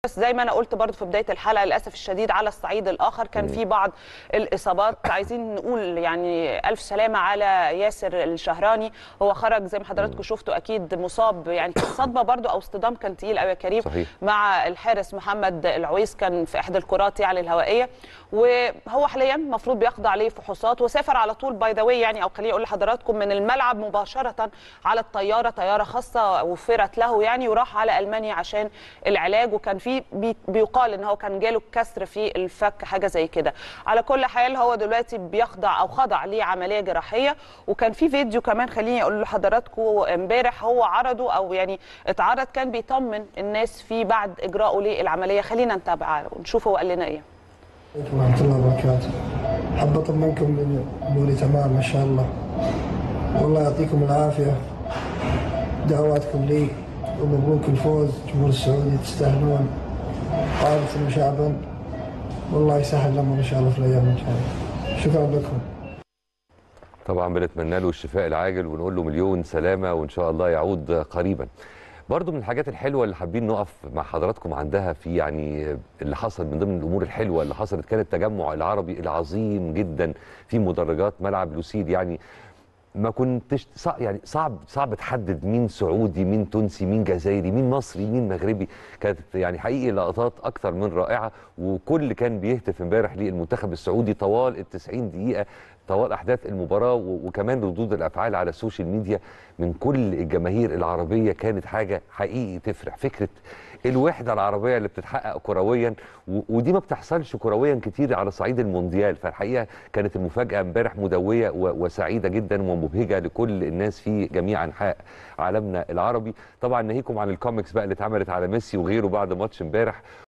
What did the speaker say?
بس زي ما انا قلت برضو في بدايه الحلقه للاسف الشديد على الصعيد الاخر كان في بعض الاصابات عايزين نقول يعني الف سلامه على ياسر الشهراني هو خرج زي ما حضراتكم شفتوا اكيد مصاب يعني كان صدمه برضو او اصطدام كان تقيل قوي يا كريم صحيح. مع الحارس محمد العويس كان في احدى الكرات يعني الهوائيه وهو حاليا المفروض بيخضع لفحوصات وسافر على طول باي ذا واي يعني او خليني اقول لحضراتكم من الملعب مباشره على الطياره طياره خاصه وفرت له يعني وراح على المانيا عشان العلاج وكان في بي- بيقال ان هو كان جاله كسر في الفك حاجه زي كده على كل حال هو دلوقتي بيخضع او خضع لعمليه جراحيه وكان في فيديو كمان خليني اقول لحضراتكم امبارح هو عرضه او يعني اتعرض كان بيطمن الناس فيه بعد اجراءه للعمليه خلينا نتابع ونشوف هو قال لنا ايه عليكم ورحمة الله وبركاته حاب أطمنكم من أموري تمام ما شاء الله والله يعطيكم العافية دعواتكم لي ومبروك الفوز جمهور السعودي تستاهلون قادة وشعبا والله يسهل الأمر إن شاء الله في الأيام الجاية شكرا لكم طبعا بنتمنى له الشفاء العاجل ونقول له مليون سلامه وان شاء الله يعود قريبا برضو من الحاجات الحلوه اللي حابين نقف مع حضراتكم عندها في يعني اللي حصل من ضمن الامور الحلوه اللي حصلت كان التجمع العربي العظيم جدا في مدرجات ملعب لوسيل يعني ما كنتش صعب يعني صعب صعب تحدد مين سعودي مين تونسي مين جزائري مين مصري مين مغربي كانت يعني حقيقي لقطات اكثر من رائعه وكل كان بيهتف امبارح للمنتخب السعودي طوال ال 90 دقيقه طوال احداث المباراه و- وكمان ردود الافعال على السوشيال ميديا من كل الجماهير العربيه كانت حاجه حقيقي تفرح فكره الوحده العربيه اللي بتتحقق كرويا و- ودي ما بتحصلش كرويا كتير على صعيد المونديال فالحقيقه كانت المفاجاه امبارح مدويه و- وسعيده جدا ومبهجه لكل الناس في جميع انحاء عالمنا العربي طبعا ناهيكم عن الكوميكس بقى اللي اتعملت على ميسي وغيره بعد ماتش امبارح